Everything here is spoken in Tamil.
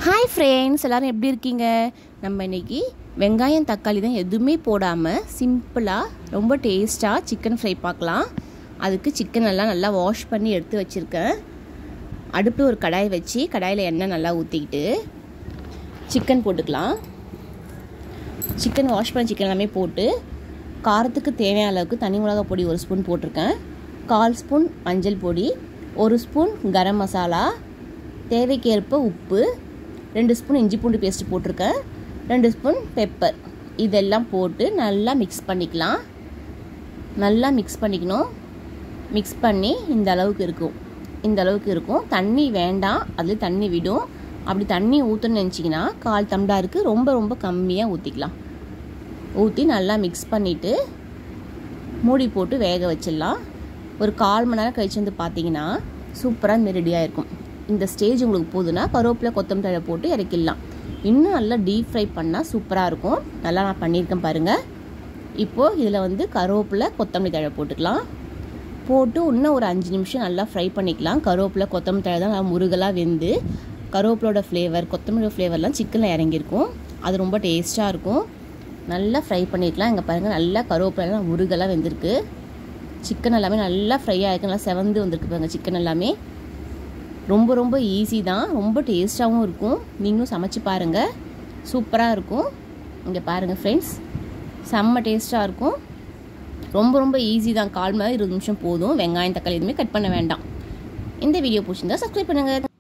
ஹாய் ஃப்ரெண்ட்ஸ் எல்லோரும் எப்படி இருக்கீங்க நம்ம இன்னைக்கு வெங்காயம் தக்காளி தான் எதுவுமே போடாமல் சிம்பிளாக ரொம்ப டேஸ்ட்டாக சிக்கன் ஃப்ரை பார்க்கலாம் அதுக்கு சிக்கன் எல்லாம் நல்லா வாஷ் பண்ணி எடுத்து வச்சுருக்கேன் அடுப்பில் ஒரு கடாய் வச்சு கடாயில் எண்ணெய் நல்லா ஊற்றிக்கிட்டு சிக்கன் போட்டுக்கலாம் சிக்கன் வாஷ் பண்ண சிக்கன் எல்லாமே போட்டு காரத்துக்கு தேவையான அளவுக்கு தனி மிளகாய் பொடி ஒரு ஸ்பூன் போட்டிருக்கேன் கால் ஸ்பூன் மஞ்சள் பொடி ஒரு ஸ்பூன் கரம் மசாலா தேவைக்கேற்ப உப்பு ரெண்டு ஸ்பூன் இஞ்சி பூண்டு பேஸ்ட் போட்டிருக்கேன் ரெண்டு ஸ்பூன் பெப்பர் இதெல்லாம் போட்டு நல்லா மிக்ஸ் பண்ணிக்கலாம் நல்லா மிக்ஸ் பண்ணிக்கணும் மிக்ஸ் பண்ணி இந்த அளவுக்கு இருக்கும் இந்த அளவுக்கு இருக்கும் தண்ணி வேண்டாம் அதில் தண்ணி விடும் அப்படி தண்ணி ஊற்றணும்னு நினச்சிங்கன்னா கால் டம்ளாருக்கு ரொம்ப ரொம்ப கம்மியாக ஊற்றிக்கலாம் ஊற்றி நல்லா மிக்ஸ் பண்ணிவிட்டு மூடி போட்டு வேக வச்சிடலாம் ஒரு கால் மணி நேரம் கழிச்சு வந்து பார்த்தீங்கன்னா சூப்பராக இந்த ரெடியாக இருக்கும் இந்த ஸ்டேஜ் உங்களுக்கு போதுன்னா கருவேப்பிலை கொத்தமல்லி தழை போட்டு இறக்கிடலாம் இன்னும் நல்லா டீப் ஃப்ரை பண்ணால் சூப்பராக இருக்கும் நல்லா நான் பண்ணியிருக்கேன் பாருங்கள் இப்போது இதில் வந்து கருவேப்பிலை கொத்தமல்லி தழை போட்டுக்கலாம் போட்டு இன்னும் ஒரு அஞ்சு நிமிஷம் நல்லா ஃப்ரை பண்ணிக்கலாம் கருவேப்பிலை கொத்தமல்லி தழை தான் நல்லா முருகலாக வெந்து கருவேப்பிலோட ஃப்ளேவர் கொத்தமல்லி ஃப்ளேவர்லாம் சிக்கனில் இறங்கியிருக்கும் அது ரொம்ப டேஸ்ட்டாக இருக்கும் நல்லா ஃப்ரை பண்ணிக்கலாம் இங்கே பாருங்கள் நல்லா கருவேப்பிலாம் முருகலாக வெந்திருக்கு சிக்கன் எல்லாமே நல்லா ஃப்ரை ஆகிருக்கு நல்லா செவந்து வந்திருக்கு பாருங்கள் சிக்கன் எல்லாமே ரொம்ப ரொம்ப ஈஸி தான் ரொம்ப டேஸ்ட்டாகவும் இருக்கும் நீங்களும் சமைச்சு பாருங்கள் சூப்பராக இருக்கும் இங்கே பாருங்கள் ஃப்ரெண்ட்ஸ் செம்ம டேஸ்ட்டாக இருக்கும் ரொம்ப ரொம்ப ஈஸி தான் கால் மணி இருபது நிமிஷம் போதும் வெங்காயம் தக்காளி எதுவுமே கட் பண்ண வேண்டாம் இந்த வீடியோ பிடிச்சிருந்தா சப்ஸ்கிரைப் பண்ணுங்கள்